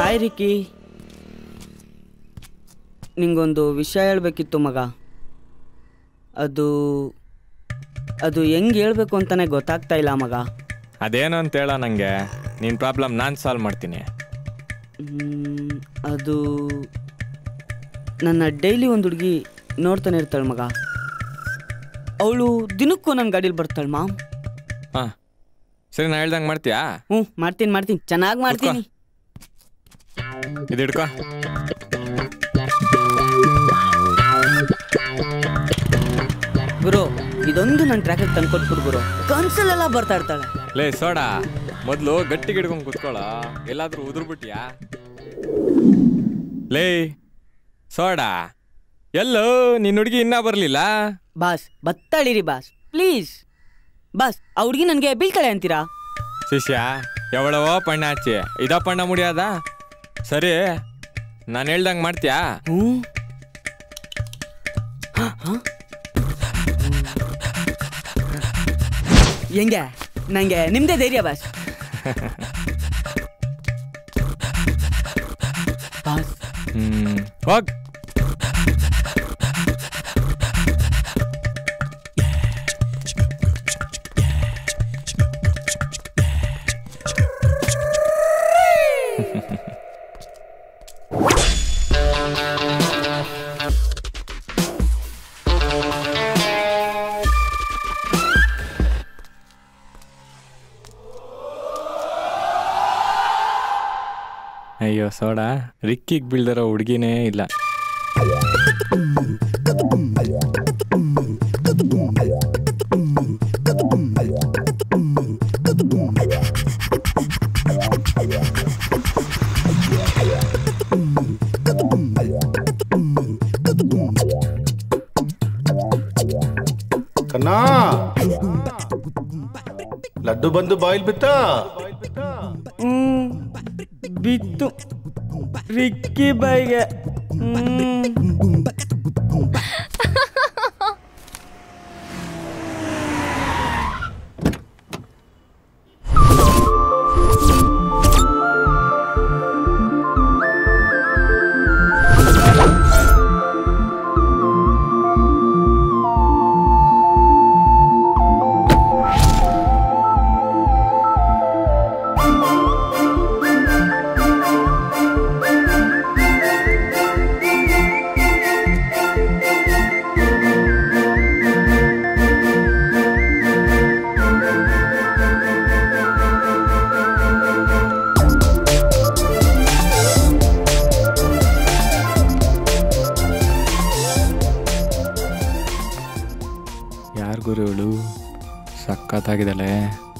Hi Ricky ನಿಂಗೊಂದು ವಿಷಯ ಹೇಳ್ಬೇಕಿತ್ತು ಮಗ ಅದು ಅದು ಹೆಂಗೆ ಹೇಳ್ಬೇಕು ಅಂತಾನೆ ಗೊತ್ತಾಗ್ತಾ ಇಲ್ಲ ಮಗ ಅದೇನು ಅಂತ ಹೇಳ ನನಗೆ ನಿನ್ನ ಪ್ರಾಬ್ಲಮ್ ನಾನು ಸಾಲ್ವ್ ಮಾಡ್ತೀನಿ ಮ್, ಅದು ನನ್ನ ಡೈಲಿ ಒಂದು ಹುಡುಗಿ ನೋಡ್ತಾನೆ ಇರ್ತಾಳೆ ಮಗ ಅವಳು ದಿನಕ್ಕೂ ನನ್ನ ಗಾಡೀಲಿ ಬರ್ತಾಳೆ ಮಾಮ್ ಹಾಂ ಸರಿ ನಾ ಹೇಳ್ದಂಗೆ ಮಾಡ್ತೀಯಾ ಹ್ಞೂ ಮಾಡ್ತೀನಿ ಮಾಡ್ತೀನಿ ಚೆನ್ನಾಗಿ ಮಾಡ್ತೀನಿ ಇದು ಹಿಡ್ಕೊ ಗುರು ಇದೊಂದು ನನ್ನ ಟ್ರ್ಯಾಕಿಗೆ ತಂದ್ಕೊಟ್ಬಿಡು ಗುರು ಕನ್ಸಲ್ಲೆಲ್ಲ ಬರ್ತಾ ಇರ್ತಾಳೆ ಲೇ ಸೋಡಾ ಮೊದಲು ಗಟ್ಟಿಗೆ ಹಿಡ್ಕೊಂಡು ಕುತ್ಕೊಳ್ಳೋ ಎಲ್ಲಾದ್ರೂ ಉದುರ್ಬಿಟ್ಯಾ ಲೇ ಸೋಡಾ ಎಲ್ಲೋ ನಿನ್ನ ಹುಡುಗಿ ಇನ್ನೂ ಬರಲಿಲ್ಲ ಬಾಸ್ ಬತ್ತಾಳಿರಿ ಬಾಸ್ ಪ್ಲೀಸ್ ಬಾಸ್ ಆ ಹುಡುಗಿ ನನಗೆ ಬೀಳ್ತಾಳೆ ಅಂತೀರಾ ಶಿಷ್ಯ ಎವಳವೋ ಪಣ್ಣ ಹಚ್ಚಿ ಇದ ಪಣ್ಣ ಮುಡಿಯಾದ ಸರಿ ನಾನು ಹೇಳ್ದಂಗೆ ಮಾಡ್ತೀಯಾ ಹ್ಞೂ ಹೆಂಗೆ ನಂಗೆ ನಿಮ್ದೇ ಧೈರ್ಯ ಬಾಸ್ ಬಾಸ್ ಹ್ಞೂ ಹೋಗ್ ಅಯ್ಯೋ ಸೋಡಾ ರಿಕ್ಕಿಗೆ ಬೀಳ್ದಿರೋ ಹುಡುಗಿನೇ ಇಲ್ಲ ಕನ್ನಾ ಲಡ್ಡು ಬಂದು ಬಾಯಿಲ್ ಬಿತ್ತಾ ಹ್ಮ್ ಬಿತ್ತು ರಿಕ್ಕಿ ಬೈಗೆ ಯಾರು ಗುರು ಇವಳು ಸಖತ್ತಾಗಿದ್ದಾಳೆ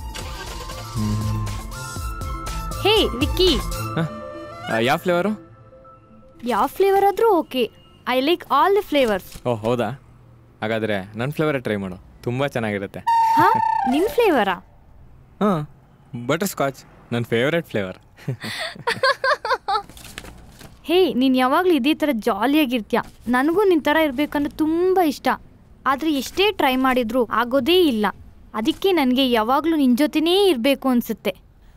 ಹೇ ವಿಕ್ಕಿ ಯಾವ ಫ್ಲೇವರು ಯಾವ ಫ್ಲೇವರ್ ಆದರೂ okay I like all the flavours ಓ ಹೌದಾ ಹಾಗಾದರೆ ನನ್ನ ಫ್ಲೇವರೇ ಟ್ರೈ ಮಾಡು ತುಂಬ ಚೆನ್ನಾಗಿರುತ್ತೆ ಹಾ ನಿನ್ನ ಫ್ಲೇವರಾ ಹಾಂ ಬಟರ್ ಸ್ಕಾಚ್ ನನ್ನ ಫೇವ್ರೆಟ್ ಫ್ಲೇವರ್ ಹೇ ನೀನು ಯಾವಾಗಲೂ ಇದೇ ಥರ ಜಾಲಿಯಾಗಿರ್ತೀಯ ನನಗೂ ನಿನ್ನ ಥರ ಇರಬೇಕಂದ್ರೆ ತುಂಬ ಇಷ್ಟ ಆದರೆ ಎಷ್ಟೇ ಟ್ರೈ ಮಾಡಿದರೂ ಆಗೋದೇ ಇಲ್ಲ ಅದಕ್ಕೆ ನನಗೆ ಯಾವಾಗಲೂ ನಿನ್ನ ಜೊತೆನೇ ಇರಬೇಕು ಅನಿಸುತ್ತೆ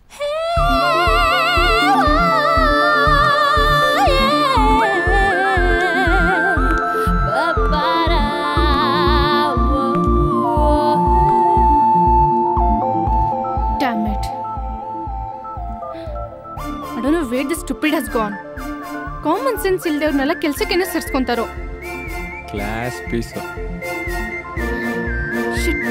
Damn it. I don't know where this stupid has gone. Common sense ಇಲ್ದೇವ್ರನ್ನೆಲ್ಲ ಕೆಲ್ಸಕ್ಕೇನೆ ಸೇರ್ಸ್ಕೊಂತಾರೋ ಕ್ಲಾಸ್ ಪೀಸು ಶಿಟ್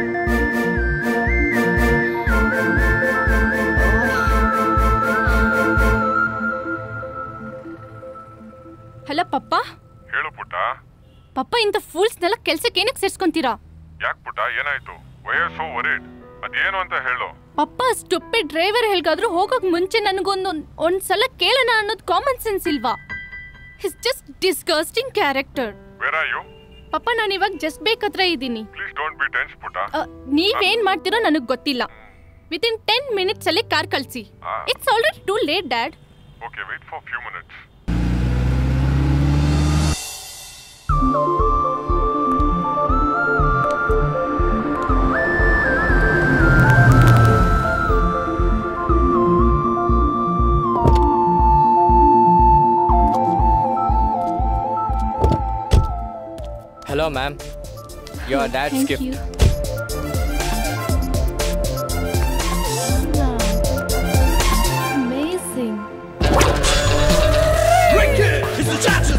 ಹಲೋ ಪಪ್ಪ ಹೇಳು ಪುಟ್ಟ ಪಪ್ಪ ಇಂಥ ಫೂಲ್ಸ್ನೆಲ್ಲ ಕೆಲ್ಸಕ್ಕೆ ಏನಕ್ಕೆ ಸೇರ್ಸ್ಕೊಂತೀರಾ ಯಾಕೆ ಪುಟ್ಟ ಏನಾಯ್ತು ವಯಸ್ಸು ವರಿಡ್ ಅದೇನು ಅಂತ ಹೇಳು ಪಪ್ಪ ಸ್ಟುಪಿಡ್ ಡ್ರೈವರ್ ಹೇಳ್ಗಾದ್ರು ಹೋಗೋಕ್ ಮುಂಚೆ ನನಗೊಂದು ಒಂದ್ಸಲ ಕೇಳೋಣ ಅನ್ನೋದು ಕಾಮನ್ ಸೆನ್ಸ್ ಇಲ್ವಾ his just disgusting character where are you ಪಪ್ಪ ನಾನು ಇವಾಗ ಜಸ್ಟ್ ಬೇಕತ್ರ ಇದ್ದೀನಿ ಪ್ಲೀಸ್ ಡೋಂಟ್ ಬಿ ಟೆನ್ಸ್ ಪುಟ್ಟ ಅ, ನೀವೇನ್ ಮಾಡ್ತಿರೋ ನನಗೆ ಗೊತ್ತಿಲ್ಲ ವಿತ್ ಇನ್ ಟೆನ್ ಮಿನಿಟ್ಸ್ ಅಲ್ಲಿ ಕಾರ್ ಕಳ್ಸಿ ಆ. It's already too late dad okay wait for few minutes hello ma'am your dad's thank gift you amazing It's the cha